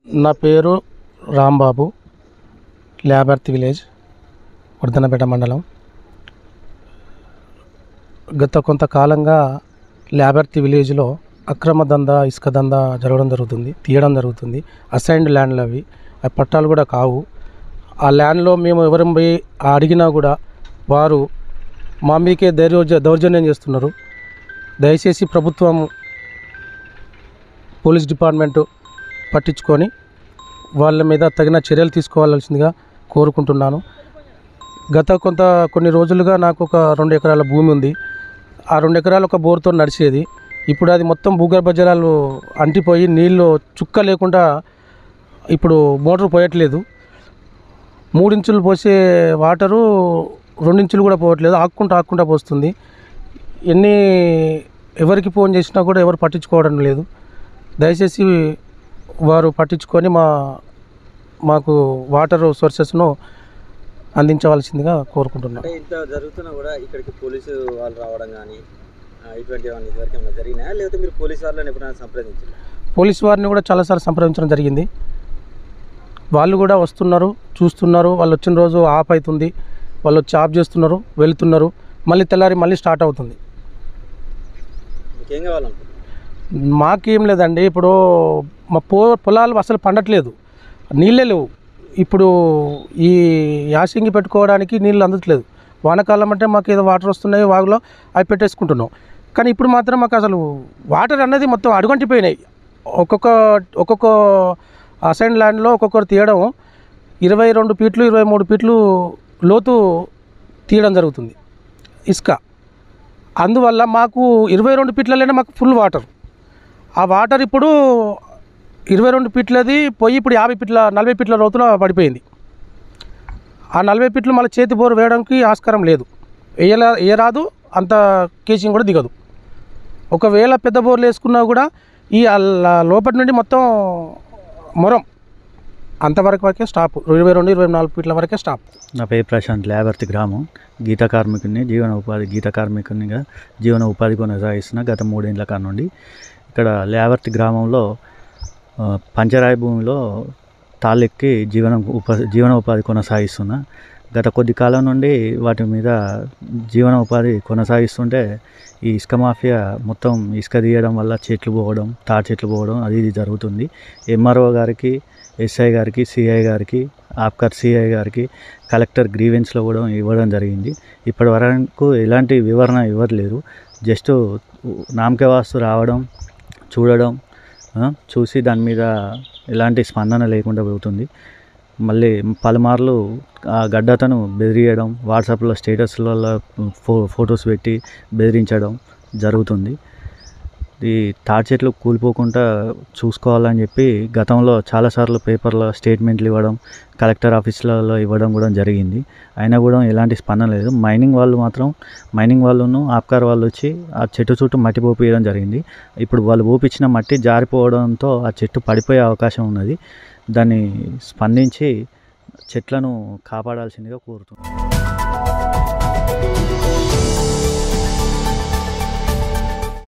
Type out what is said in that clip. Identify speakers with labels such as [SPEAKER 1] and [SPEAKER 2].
[SPEAKER 1] నా పేరు రాంబాబు ల్యాబర్తి విలేజ్ వర్ధనపేట మండలం గత కొంతకాలంగా ల్యాబర్తి విలేజ్లో అక్రమ దందా ఇసుక దందా జరగడం జరుగుతుంది తీయడం జరుగుతుంది అసైన్డ్ ల్యాండ్లు అవి ఆ పట్టాలు కూడా కావు ఆ ల్యాండ్లో మేము ఎవరం పోయి అడిగినా కూడా వారు మా మీకే దౌర్జ దౌర్జన్యం చేస్తున్నారు దయచేసి ప్రభుత్వం పోలీస్ డిపార్ట్మెంటు పట్టించుకొని వాళ్ళ మీద తగిన చర్యలు తీసుకోవాల్సిందిగా కోరుకుంటున్నాను గత కొంత కొన్ని రోజులుగా నాకు ఒక రెండు ఎకరాల భూమి ఉంది ఆ రెండు ఎకరాలు ఒక బోర్తో నడిచేది ఇప్పుడు అది మొత్తం భూగర్భ జలాలు అంటిపోయి నీళ్ళు చుక్క లేకుండా ఇప్పుడు మోటార్ పోయట్లేదు మూడించులు పోసే వాటరు రెండించులు కూడా పోవట్లేదు ఆక్కుంటా ఆక్కుంటా పోస్తుంది ఎన్ని ఎవరికి ఫోన్ చేసినా కూడా ఎవరు పట్టించుకోవడం లేదు దయచేసి వారు పట్టించుకొని మా మాకు వాటర్ సోర్సెస్ను అందించవలసిందిగా కోరుకుంటున్నాను
[SPEAKER 2] అంటే ఇంత జరుగుతున్నా కూడా ఇక్కడికి పోలీసు వాళ్ళు రావడం కానీ ఇటువంటి ఏమైనా ఇదివరకు ఏమైనా జరిగినాయా లేకపోతే మీరు పోలీసు వాళ్ళని ఎప్పుడైనా సంప్రదించారు
[SPEAKER 1] పోలీస్ వారిని కూడా చాలాసార్లు సంప్రదించడం జరిగింది వాళ్ళు కూడా వస్తున్నారు చూస్తున్నారు వాళ్ళు వచ్చిన రోజు ఆఫ్ అవుతుంది వాళ్ళు వచ్చి ఆఫ్ చేస్తున్నారు వెళ్తున్నారు మళ్ళీ తెల్లారి మళ్ళీ స్టార్ట్ అవుతుంది
[SPEAKER 2] మీకు ఏం కావాలనుకుంటున్నారు
[SPEAKER 1] మాకేం లేదండి ఇప్పుడు మా పో పొలాలు అసలు పండట్లేదు నీళ్ళే లేవు ఇప్పుడు ఈ యాసింగి పెట్టుకోవడానికి నీళ్ళు అందట్లేదు వానాకాలం అంటే మాకు ఏదో వాటర్ వస్తున్నాయి వాగులో అవి పెట్టేసుకుంటున్నాం కానీ ఇప్పుడు మాత్రం మాకు అసలు వాటర్ అన్నది మొత్తం అడుగంటిపోయినాయి ఒక్కొక్క ఒక్కొక్క అసైన్ ల్యాండ్లో ఒక్కొక్కరు తీయడం ఇరవై రెండు ఫీట్లు ఇరవై మూడు ఫీట్లు లోతు తీయడం జరుగుతుంది ఇసుక అందువల్ల మాకు ఇరవై రెండు ఫీట్లలోనే మాకు ఫుల్ వాటర్ ఆ వాటర్ ఇప్పుడు ఇరవై రెండు ఫీట్లది పోయి ఇప్పుడు యాభై ఫీట్ల నలభై ఫీట్ల లోతులో పడిపోయింది ఆ నలభై ఫీట్లు మళ్ళీ చేతి బోరు వేయడానికి ఆస్కారం లేదు వేయలా వేయరాదు అంత కేసింగ్ కూడా దిగదు ఒకవేళ పెద్ద బోర్లు వేసుకున్నా కూడా ఈ అల్ల- లోపటి నుండి మొత్తం మొరం అంతవరకు వరకే స్టాప్ ఇరవై రెండు ఇరవై నాలుగు ఫీట్ల వరకే స్టాప్
[SPEAKER 3] నా పేరు ప్రశాంత్ లేబర్తి గ్రామం గీత కార్మికుడిని జీవన ఉపాధి గీత కార్మికునిగా జీవన ఉపాధి కొనసాగిస్తున్న గత మూడేళ్ల కాడ నుండి ఇక్కడ లేబర్తి గ్రామంలో ఆ, పంచరాయి భూమిలో తాళ్ళెక్కి జీవన ఉపా జీవన ఉపాధి కొనసాగిస్తున్నా గత కొద్ది కాలం నుండి వాటి మీద జీవన ఉపాధి కొనసాగిస్తుంటే ఈ ఇసుక మాఫియా మొత్తం ఇసుక తీయడం వల్ల చెట్లు పోవడం తాటి చెట్లు పోవడం అది ఇది జరుగుతుంది ఎంఆర్ఓ గారికి ఎస్ఐ గారికి సిఐ గారికి ఆప్కర్ సిఐ గారికి కలెక్టర్ గ్రీవెన్స్లో కూడా ఇవ్వడం జరిగింది ఇప్పటి వరకు ఎలాంటి వివరణ ఇవ్వట్లేదు జస్ట్ నామకే వాస్తు రావడం చూడడం ఆ, చూసి దాని మీద ఎలాంటి స్పందన లేకుండా పోతుంది మళ్ళీ పలుమార్లు ఆ గడ్డతను బెదిరియడం వాట్సాప్లో స్టేటస్లలో ఫో ఫొటోస్ పెట్టి బెదిరించడం జరుగుతుంది ఈ తాటి చెట్లు కూలిపోకుండా చూసుకోవాలని చెప్పి గతంలో చాలాసార్లు పేపర్లో స్టేట్మెంట్లు ఇవ్వడం కలెక్టర్ ఆఫీసులలో ఇవ్వడం కూడా జరిగింది అయినా కూడా ఎలాంటి స్పందన లేదు మైనింగ్ వాళ్ళు మాత్రం మైనింగ్ వాళ్ళను ఆప్కార్ వాళ్ళు వచ్చి ఆ చెట్టు చుట్టూ మట్టి పోపియడం జరిగింది ఇప్పుడు వాళ్ళు పోపించిన మట్టి జారిపోవడంతో ఆ చెట్టు పడిపోయే అవకాశం ఉన్నది దాన్ని స్పందించి చెట్లను కాపాడాల్సిందిగా కోరుతున్నాను